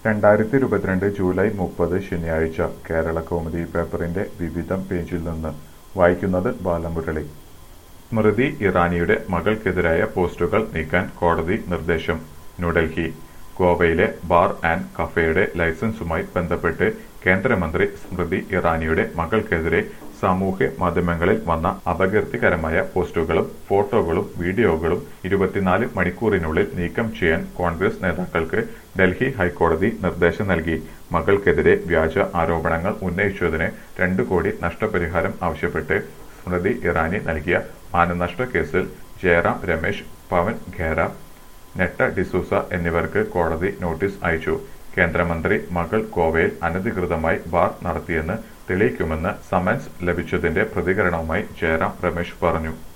രണ്ടായിരത്തി ഇരുപത്തിരണ്ട് ജൂലൈ മുപ്പത് ശനിയാഴ്ച കേരള കൗമുദി പേപ്പറിന്റെ വിവിധ പേജിൽ നിന്ന് വായിക്കുന്നത് ബാലമുരളി സ്മൃതി ഇറാനിയുടെ മകൾക്കെതിരായ പോസ്റ്റുകൾ നീക്കാൻ കോടതി നിർദ്ദേശം ന്യൂഡൽഹി ഗോവയിലെ ബാർ ആൻഡ് കഫേയുടെ ലൈസൻസുമായി ബന്ധപ്പെട്ട് കേന്ദ്രമന്ത്രി സ്മൃതി ഇറാനിയുടെ മകൾക്കെതിരെ സാമൂഹ്യ മാധ്യമങ്ങളിൽ വന്ന അപകീർത്തികരമായ പോസ്റ്റുകളും ഫോട്ടോകളും വീഡിയോകളും ഇരുപത്തിനാല് മണിക്കൂറിനുള്ളിൽ നീക്കം ചെയ്യാൻ കോൺഗ്രസ് നേതാക്കൾക്ക് ഡൽഹി ഹൈക്കോടതി നിർദ്ദേശം നൽകി മകൾക്കെതിരെ വ്യാജ ആരോപണങ്ങൾ ഉന്നയിച്ചതിന് രണ്ടു കോടി നഷ്ടപരിഹാരം ആവശ്യപ്പെട്ട് സ്മൃതി ഇറാനി നൽകിയ മാനനഷ്ട കേസിൽ ജയറാം രമേശ് പവൻ ഖേര നെട്ട ഡിസൂസ എന്നിവർക്ക് കോടതി നോട്ടീസ് അയച്ചു കേന്ദ്രമന്ത്രി മകൾ ഗോവയിൽ അനധികൃതമായി ബാർ നടത്തിയെന്ന് തെളിയിക്കുമെന്ന് സമൻസ് ലഭിച്ചതിന്റെ പ്രതികരണവുമായി ജയറാം രമേശ് പറഞ്ഞു